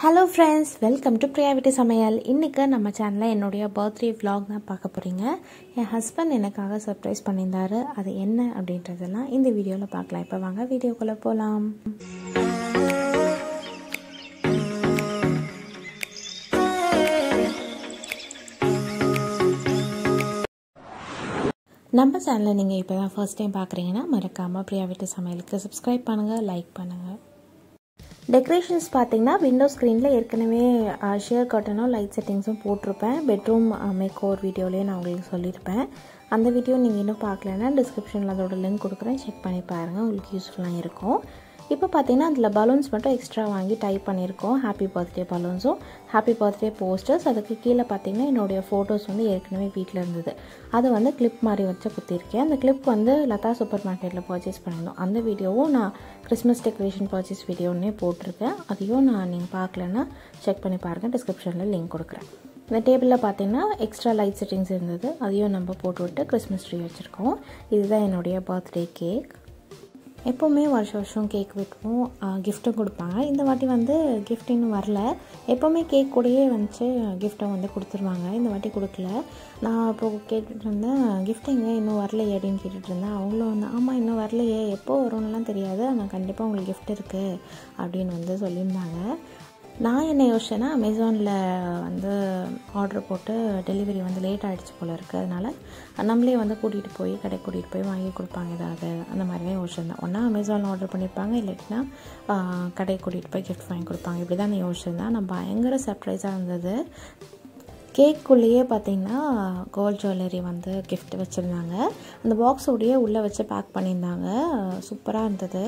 hello friends welcome to பிரியாவிட்டி சமையல் இன்றைக்கி நம்ம சேனலில் என்னுடைய பர்த்டே vlog தான் பார்க்க போகிறீங்க என் ஹஸ்பண்ட் எனக்காக சர்ப்ரைஸ் பண்ணியிருந்தாரு அது என்ன அப்படின்றதெல்லாம் இந்த வீடியோவில் பார்க்கலாம் இப்போ வாங்க வீடியோக்குள்ளே போகலாம் நம்ம சேனலை நீங்கள் இப்போ தான் ஃபர்ஸ்ட் டைம் பார்க்குறீங்கன்னா மறக்காமல் பிரியா வீட்டு சமையலுக்கு சப்ஸ்கிரைப் பண்ணுங்கள் லைக் பண்ணுங்கள் டெக்கரேஷன்ஸ் பார்த்தீங்கன்னா விண்டோ ஸ்க்ரீனில் ஏற்கனவே ஷேர் கட்டனும் லைட் செட்டிங்ஸும் போட்டிருப்பேன் பெட்ரூம் மேக் ஓவர் வீடியோலேயே நான் உங்களுக்கு சொல்லியிருப்பேன் அந்த வீடியோ நீங்கள் இன்னும் பார்க்கலன்னா டிஸ்கிரிப்ஷனில் அதோட லிங்க் கொடுக்குறேன் செக் பண்ணி பாருங்கள் உங்களுக்கு யூஸ்ஃபுல்லாக இருக்கும் இப்போ பார்த்தீங்கன்னா அதில் பலூன்ஸ் மட்டும் எக்ஸ்ட்ரா வாங்கி டைப் பண்ணியிருக்கோம் ஹாப்பி பர்த்டே பலூன்ஸும் ஹாப்பி பர்த்டே போஸ்டர்ஸ் அதுக்கு கீழே பார்த்தீங்கன்னா என்னுடைய ஃபோட்டோஸ் வந்து ஏற்கனவே வீட்டில் இருந்தது அது வந்து கிளிப் மாதிரி வச்சு குத்திருக்கேன் அந்த கிளிப் வந்து லதா சூப்பர் மார்க்கெட்டில் பர்ச்சேஸ் பண்ணியிருந்தோம் அந்த வீடியோவும் நான் கிறிஸ்மஸ் டெக்கரேஷன் பர்ச்சேஸ் வீடியோன்னே போட்டிருக்கேன் அதையும் நான் நீங்கள் பார்க்கலன்னா செக் பண்ணி பாருங்கள் டிஸ்கிரிப்ஷனில் லிங்க் கொடுக்குறேன் இந்த டேபிளில் பார்த்தீங்கன்னா எக்ஸ்ட்ரா லைட் செட்டிங்ஸ் இருந்தது அதையும் நம்ம போட்டு விட்டு கிறிஸ்மஸ் ட்ரீ வச்சுருக்கோம் இதுதான் என்னுடைய பர்த்டே கேக் எப்போவுமே வருஷம் வருஷம் கேக் வெட்டுவோம் கிஃப்ட்டும் கொடுப்பாங்க இந்த வாட்டி வந்து கிஃப்ட் இன்னும் வரல எப்போவுமே கேக் கூடயே வந்துச்சு கிஃப்ட்டை வந்து கொடுத்துருவாங்க இந்த வாட்டி கொடுக்கல நான் இப்போ கேட்டுட்டு இருந்தேன் கிஃப்ட் எங்கே இன்னும் வரலையே அப்படின்னு கேட்டுட்டு இருந்தேன் அவங்களும் வந்து ஆமாம் இன்னும் வரலையே எப்போ வரும்னுலாம் தெரியாது ஆனால் கண்டிப்பாக உங்களுக்கு கிஃப்ட் இருக்குது அப்படின்னு வந்து சொல்லியிருந்தாங்க நான் என்ன யோசிச்சேன்னா அமேசானில் வந்து ஆர்டர் போட்டு டெலிவரி வந்து லேட் ஆகிடுச்சு போல் இருக்குது அதனால் நம்மளே வந்து கூட்டிகிட்டு போய் கடைக்கு கூட்டிகிட்டு போய் வாங்கி கொடுப்பாங்க ஏதாவது அந்த மாதிரி தான் யோசிச்சிருந்தேன் ஒன்றா அமேசானில் ஆர்டர் பண்ணியிருப்பாங்க இல்லாட்டினா கடைக்கு கூட்டிகிட்டு போய் கிஃப்ட் வாங்கி கொடுப்பாங்க இப்படி தான் நான் யோசிச்சிருந்தேன் நான் பயங்கர சர்ப்ரைஸாக இருந்தது கேக்குள்ளேயே பார்த்தீங்கன்னா கோல்ட் ஜுவல்லரி வந்து கிஃப்ட் வச்சுருந்தாங்க அந்த பாக்ஸோடையே உள்ளே வச்சு பேக் பண்ணியிருந்தாங்க சூப்பராக இருந்தது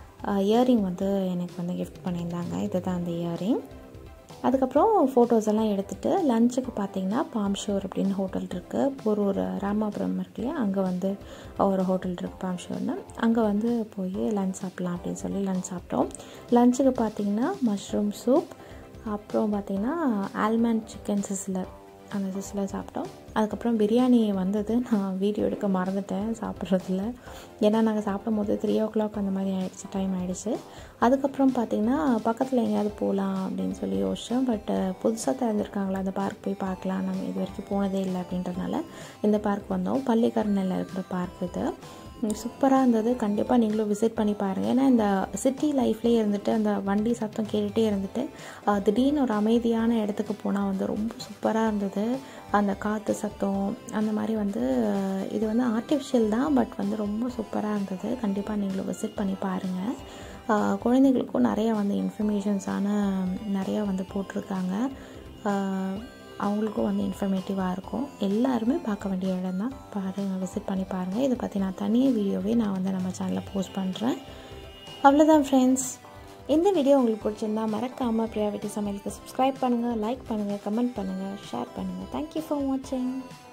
இயரிங் வந்து எனக்கு வந்து கிஃப்ட் பண்ணியிருந்தாங்க இதுதான் அந்த இயரிங் அதுக்கப்புறம் ஃபோட்டோஸ் எல்லாம் எடுத்துகிட்டு லஞ்சுக்கு பார்த்தீங்கன்னா பாம்ஷோர் அப்படின்னு ஹோட்டல் இருக்குது போரூர் ராமாபுரம் இருக்கு இல்லையா அங்கே வந்து ஒரு ஹோட்டல் இருக்குது பாம்ஷோர்னு அங்கே வந்து போய் லஞ்ச் சாப்பிட்லாம் அப்படின்னு சொல்லி லஞ்ச் சாப்பிட்டோம் லஞ்சுக்கு பார்த்தீங்கன்னா மஷ்ரூம் சூப் அப்புறம் பார்த்தீங்கன்னா ஆல்மண்ட் சிக்கன் சிஸ்லர் அந்த சிஸ்லர் சாப்பிட்டோம் அதுக்கப்புறம் பிரியாணி வந்தது நான் வீடியோ எடுக்க மறந்துட்டேன் சாப்பிட்றதுல ஏன்னா நாங்கள் சாப்பிடும் போது த்ரீ ஓ கிளாக் அந்த மாதிரி ஆகிடுச்சு டைம் ஆகிடுச்சு அதுக்கப்புறம் பார்த்திங்கன்னா பக்கத்தில் எங்கேயாவது போகலாம் அப்படின்னு சொல்லி யோசித்தோம் பட் புதுசாக திறந்துருக்காங்களா அந்த பார்க் போய் பார்க்கலாம் நம்ம இது வரைக்கும் போனதே இல்லை அப்படின்றதுனால இந்த பார்க் வந்தோம் பள்ளிக்கரணையில் இருக்கிற பார்க் இது சூப்பராக இருந்தது கண்டிப்பாக நீங்களும் விசிட் பண்ணி பாருங்கள் ஏன்னா இந்த சிட்டி லைஃப்லேயே இருந்துட்டு அந்த வண்டி சத்தம் கேட்டுகிட்டே இருந்துட்டு திடீர்னு ஒரு அமைதியான இடத்துக்கு போனால் வந்து ரொம்ப சூப்பராக இருந்தது அந்த காற்று சத்தம் அந்த மாதிரி வந்து இது வந்து ஆர்டிஃபிஷியல் தான் பட் வந்து ரொம்ப சூப்பராக இருந்தது கண்டிப்பாக நீங்களும் விசிட் பண்ணி பாருங்கள் குழந்தைகளுக்கும் நிறையா வந்து இன்ஃபர்மேஷன்ஸான நிறையா வந்து போட்டிருக்காங்க அவங்களுக்கும் வந்து இன்ஃபர்மேட்டிவாக இருக்கும் எல்லாருமே பார்க்க வேண்டிய இடம் தான் பாருங்கள் விசிட் பண்ணி பாருங்கள் இதை பற்றி நான் தனியாக வீடியோவே நான் வந்து நம்ம சேனலில் போஸ்ட் பண்ணுறேன் அவ்வளோதான் ஃப்ரெண்ட்ஸ் இந்த வீடியோ உங்களுக்கு பிடிச்சிருந்தா மறக்காமல் ப்ரியாவிட்டி சமையலுக்கு சப்ஸ்கிரைப் பண்ணுங்கள் லைக் பண்ணுங்கள் கமெண்ட் பண்ணுங்கள் ஷேர் பண்ணுங்கள் தேங்க்யூ ஃபார் வாட்சிங்